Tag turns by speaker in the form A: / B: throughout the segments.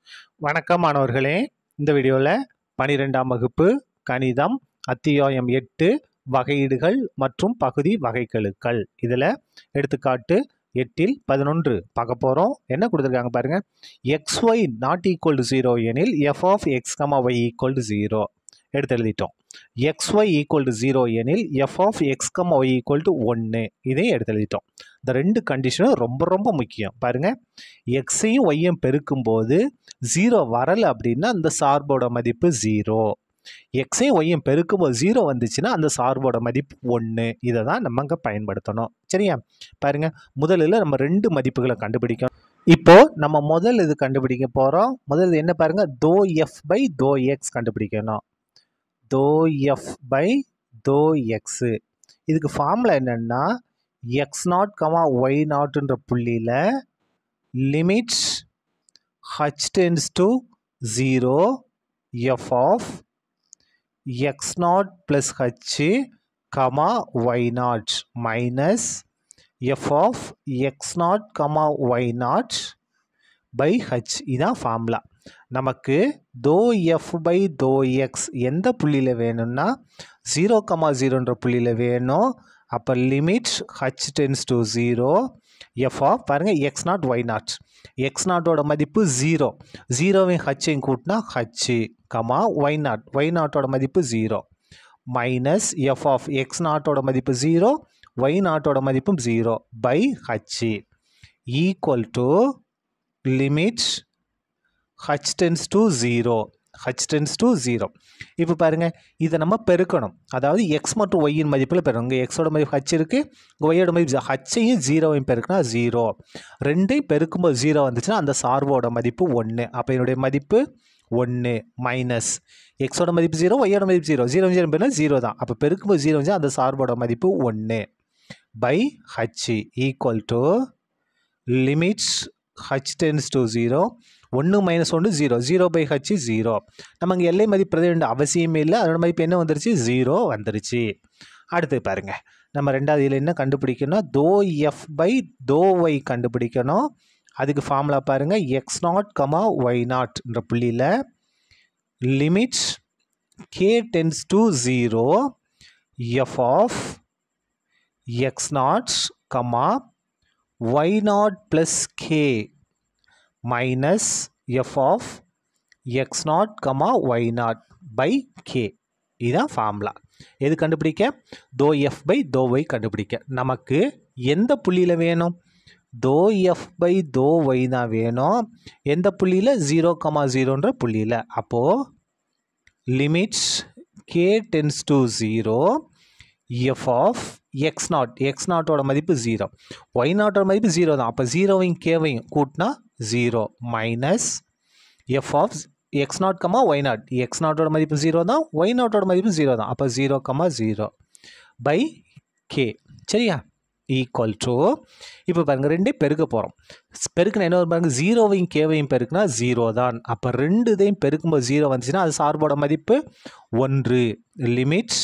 A: வணக்கம் மாணவர்களே இந்த வீடியோவில் பனிரெண்டாம் வகுப்பு கணிதம் அத்தியாயம் எட்டு வகையீடுகள் மற்றும் பகுதி வகைக்கெழுக்கள் இதில் எடுத்துக்காட்டு எட்டில் பதினொன்று பார்க்க போகிறோம் என்ன கொடுத்துருக்காங்க பாருங்கள் X Y not equal to zero எனில் F of X comma Y equal to zero எடுத்து எழுதிட்டோம் X Y equal to zero எனில் F of X comma Y equal to ஒன்று இதையும் எடுத்து எழுதிட்டோம் இந்த ரெண்டு கண்டிஷனும் ரொம்ப ரொம்ப முக்கியம் பாருங்கள் எக்ஸையும் ஒய்யும் பெருக்கும்போது ஜீரோ வரலை அப்படின்னா அந்த சார்போட மதிப்பு ஜீரோ எக்ஸையும் ஒய்யும் பெருக்கும்போது ஜீரோ வந்துச்சுன்னா அந்த சார்போட மதிப்பு ஒன்று இதை தான் நம்ம அங்கே பயன்படுத்தணும் சரியா பாருங்க முதலில் நம்ம ரெண்டு மதிப்புகளை கண்டுபிடிக்கணும் இப்போ நம்ம முதல் இது கண்டுபிடிக்க போகிறோம் முதல்ல என்ன பாருங்க தோ எஃப் பை தோ எக்ஸ் கண்டுபிடிக்கணும் தோ எஃப் பை தோ எக்ஸு இதுக்கு ஃபார்முலா என்னென்னா எக்ஸ் நாட் கமா ஒய் நாட்டுன்ற புள்ளியில் limits h tends to 0 f of x naught plus h comma y naught minus f of x naught comma y naught by h இதான் formula நமக்கு தோ F by தோ X எந்த புள்ளியில் வேணும்னா zero comma ஜீரோன்ற புள்ளியில் வேணும் அப்போ limit H tends to zero F of பாருங்கள் X naught Y not X நாட்டோட மதிப்பு ஜீரோ ஜீரோவையும் ஹச்சையும் கூட்டினா H comma Y naught Y நாட்டோட மதிப்பு zero minus F of X நாட்டோட மதிப்பு ஜீரோ ஒய் நாட்டோட மதிப்பும் zero by H equal to limit H tends to zero H tends to zero இப்போ பாருங்கள் இதை நம்ம பெருக்கணும் அதாவது எக்ஸ் மற்றும் ஒய்யின் மதிப்பில் பெருக்கணும் இங்கே எக்ஸோட மதிப்பு ஹச் இருக்குது இங்கே ஒய்யோட மதிப்பு ஹச்சையும் ஜீரோவையும் பெருக்கினா ஜீரோ ரெண்டையும் பெருக்கும்போது ஜீரோ வந்துச்சுன்னா அந்த சார்போட மதிப்பு ஒன்று அப்போ என்னுடைய மதிப்பு ஒன்று மைனஸ் எக்ஸோட மதிப்பு ஜீரோ ஒய்யோட மதிப்பு ஜீரோ ஜீரோ ஜீரோ பேர்னா ஜீரோ தான் அப்போ பெருக்கும்போது ஜீரோ வந்துச்சு அந்த சார்போட மதிப்பு ஒன்று by H equal to limits H tends to zero ஒன்று மைனஸ் ஒன்று zero zero by H zero நம்ம இங்கே எல்லை மதிப்பு பிரதி வேண்டிய அவசியமே இல்லை அதோட மதிப்பு என்ன வந்துருச்சு ஜீரோ வந்துருச்சு அடுத்து பாருங்க நம்ம ரெண்டாவது இதில் என்ன கண்டுபிடிக்கணும் தோ எஃப் பை தோ ஒய் கண்டுபிடிக்கணும் அதுக்கு ஃபார்முலா பாருங்கள் எக்ஸ் நாட் கமா ஒய் நாட்ன்ற புள்ளியில் limit K tends to zero F of X not comma Y naught plus K minus F of X not comma Y naught by K இதுதான் formula எது கண்டுபிடிக்க தோ F by தோ Y கண்டுபிடிக்க நமக்கு எந்த புள்ளியில் வேணும் தோ எஃப் பை தோ ஒய் தான் வேணும் எந்த புள்ளியில் ஜீரோ கமா ஜீரோன்ற புள்ளியில் அப்போது limits K tends to zero F of X naught X நாட்டோட மதிப்பு ஜீரோ ஒய் நாட்டோட மதிப்பு ஜீரோ தான் அப்போ ஜீரோவையும் கேவையும் கூட்டினா zero minus F of X not comma Y not X நாட்டோட மதிப்பு ஜீரோ தான் ஒய் நாட்டோட மதிப்பு ஜீரோ தான் அப்போ zero comma zero by k சரியா ஈக்குவல் டு இப்போ பாருங்கள் ரெண்டே பெருக்க போகிறோம் பெருக்குனா என்ன வரும் பாருங்க ஜீரோவையும் கேவையும் பெருக்குனா ஜீரோ தான் அப்போ ரெண்டு இதையும் பெருக்கும்போது ஜீரோ வந்துச்சுன்னா அது சார்போட மதிப்பு ஒன்று limits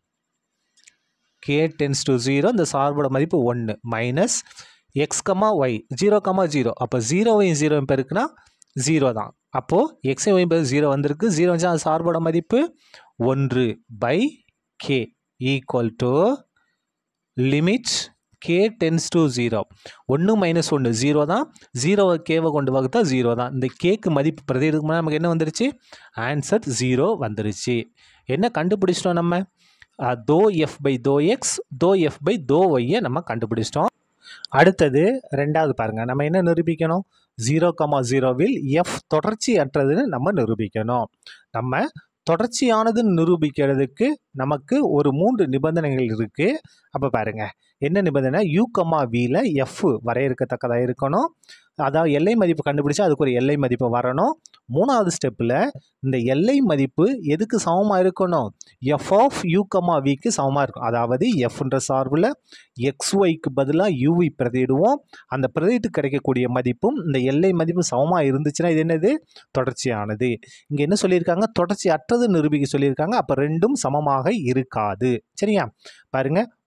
A: K tends to zero இந்த சார்போட மதிப்பு ஒன்று minus x comma y zero comma zero அப்போ ஜீரோவையும் ஜீரோவையும் பெருக்குனா ஜீரோ தான் அப்போது எக்ஸையும் ஒய்யும் பெருக்கு ஜீரோ வந்திருக்கு ஜீரோ வந்துச்சா அது சார்போட மதிப்பு ஒன்று by k equal to limit K tends to zero ஒன்று மைனஸ் ஒன்று ஜீரோ தான் ஜீரோவை கேவை கொண்டு வகுத்தா ஜீரோ தான் இந்த கேக்கு மதிப்பு பிரதி எடுக்கும்போது நமக்கு என்ன வந்துருச்சு ஆன்சர் ஜீரோ வந்துருச்சு என்ன கண்டுபிடிச்சிட்டோம் நம்ம தோ எஃப் பை தோ எக்ஸ் தோ எஃப் பை தோ ஒய்யை நம்ம கண்டுபிடிச்சிட்டோம் அடுத்தது ரெண்டாவது பாருங்கள் நம்ம என்ன நிரூபிக்கணும் ஜீரோ கமா ஜீரோவில் எஃப் தொடர்ச்சி அற்றதுன்னு நம்ம நிரூபிக்கணும் நம்ம தொடர்ச்சியானதுன்னு நிரூபிக்கிறதுக்கு நமக்கு ஒரு மூன்று நிபந்தனைகள் இருக்குது அப்போ பாருங்கள் என்ன நிபந்தனை யூ கமா வியில் எஃப் வரையறுக்கத்தக்கதாக இருக்கணும் அதாவது எல்லை மதிப்பு கண்டுபிடிச்சா அதுக்கு ஒரு எல்லை மதிப்பு வரணும் மூணாவது ஸ்டெப்பில் இந்த எல்லை மதிப்பு எதுக்கு சமமாக இருக்கணும் எஃப் ஆஃப் யூ கமா விக்கு சமமாக இருக்கும் அதாவது எஃப்ன்ற சார்பில் எக்ஸ் ஒய்க்கு பதிலாக யூவை பிரதியிடுவோம் அந்த பிரதியிட்டு கிடைக்கக்கூடிய மதிப்பும் இந்த எல்லை மதிப்பு சமமாக இருந்துச்சுன்னா இது என்னது தொடர்ச்சியானது இங்கே என்ன சொல்லியிருக்காங்க தொடர்ச்சி அற்றது நிரூபிக்க சொல்லியிருக்காங்க அப்போ ரெண்டும் சமமாக இருக்காது சரியா பாருங்க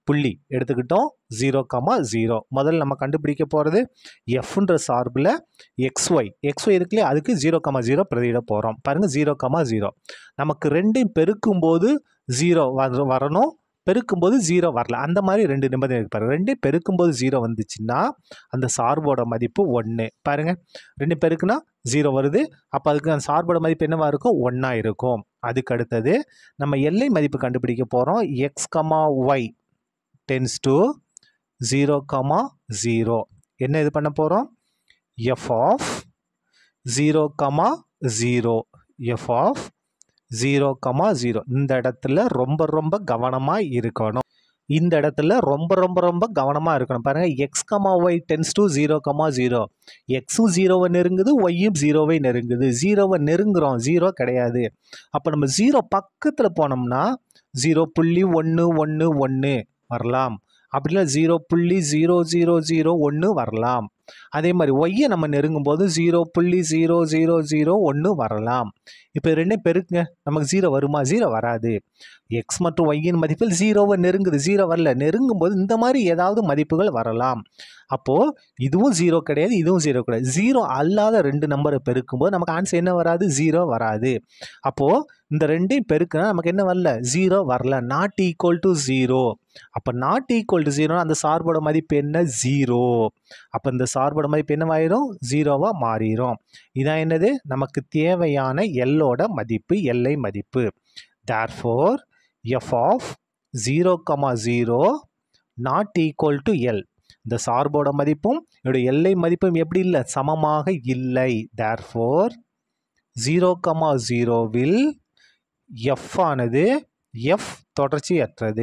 A: புள்ளி எடுத்துக்கிட்டோம் ஜீரோ கமா ஜீரோ முதல்ல நம்ம கண்டுபிடிக்க போகிறது எஃப்ன்ற சார்பில் எக்ஸ்ஒய் எக்ஸ்ஒய் இருக்குல்லையே அதுக்கு ஜீரோ கமா ஜீரோ பிரதியிட போகிறோம் பாருங்கள் ஜீரோ கமா ஜீரோ நமக்கு ரெண்டையும் பெருக்கும்போது ஜீரோ வர வரணும் பெருக்கும்போது ஜீரோ வரல அந்த மாதிரி ரெண்டு நிபந்தனை இருக்கு பாருங்க ரெண்டையும் பெருக்கும்போது ஜீரோ வந்துச்சுன்னா அந்த சார்போட மதிப்பு ஒன்று பாருங்க ரெண்டு பெருக்குனா ஜீரோ வருது அப்போ அதுக்கு அந்த சார்போட மதிப்பு என்னவா இருக்கும் ஒன்றா இருக்கும் அதுக்கு அடுத்தது நம்ம எல்லை மதிப்பு கண்டுபிடிக்க போகிறோம் x comma y tends to zero comma zero என்ன இது பண்ண போகிறோம் f of zero comma zero F of zero comma zero இந்த இடத்துல ரொம்ப ரொம்ப கவனமாக இருக்கணும் இந்த இடத்துல ரொம்ப ரொம்ப ரொம்ப கவனமாக இருக்கணும் பாருங்கள் x comma y tends to zero comma zero எக்ஸும் ஜீரோவை நெருங்குது ஒய்யும் ஜீரோவை நெருங்குது ஜீரோவை நெருங்குறோம் ஜீரோ கிடையாது அப்போ நம்ம ஜீரோ பக்கத்தில் போனோம்னா ஜீரோ புள்ளி ஒன்று ஒன்று ஒன்று வரலாம் அப்படின்னா ஜீரோ புள்ளி ஜீரோ ஜீரோ ஜீரோ ஒன்று வரலாம் அதே மாதிரி ஒய்யை நம்ம நெருங்கும் போது ஜீரோ புள்ளி ஜீரோ ஜீரோ ஜீரோ ஒன்று வரலாம் இப்போ ரெண்டே பெருக்குங்க நமக்கு ஜீரோ வருமா ஜீரோ வராது எக்ஸ் மற்றும் ஒய்யின் மதிப்பில் ஜீரோவை நெருங்குது ஜீரோ வரல நெருங்கும் போது இந்த மாதிரி ஏதாவது மதிப்புகள் வரலாம் அப்போது இதுவும் ஜீரோ கிடையாது இதுவும் ஜீரோ கிடையாது ஜீரோ அல்லாத ரெண்டு நம்பரை பெருக்கும்போது நமக்கு ஆன்சர் என்ன வராது ஜீரோ வராது அப்போது இந்த ரெண்டையும் பெருக்குனா நமக்கு என்ன வரல ஜீரோ வரல நாட் ஈக்குவல் டு ஜீரோ அப்போ நாட் ஈக்குவல் டு ஜீரோனா அந்த சார்போட மதிப்பு என்ன ஜீரோ அப்போ இந்த சார்போட மதிப்பு என்னவாயிரும் ஜீரோவாக மாறிடும் இதான் என்னது நமக்கு தேவையான எல்லோட மதிப்பு எல்லை மதிப்பு therefore f of zero comma zero not equal to l இந்த சார்போட மதிப்பும் என்னுடைய எல்லை மதிப்பும் எப்படி இல்லை சமமாக இல்லை தேர்ஃபோர் ஜீரோ கமா ஜீரோவில் எஃப் ஆனது எஃப் தொடர்ச்சியற்றது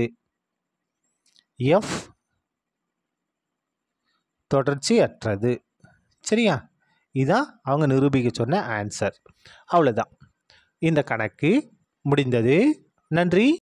A: எஃப் தொடர்ச்சியற்றது சரியா இதான் அவங்க நிரூபிக்க சொன்ன ஆன்சர் அவ்வளோதான் இந்த கணக்கு முடிந்தது நன்றி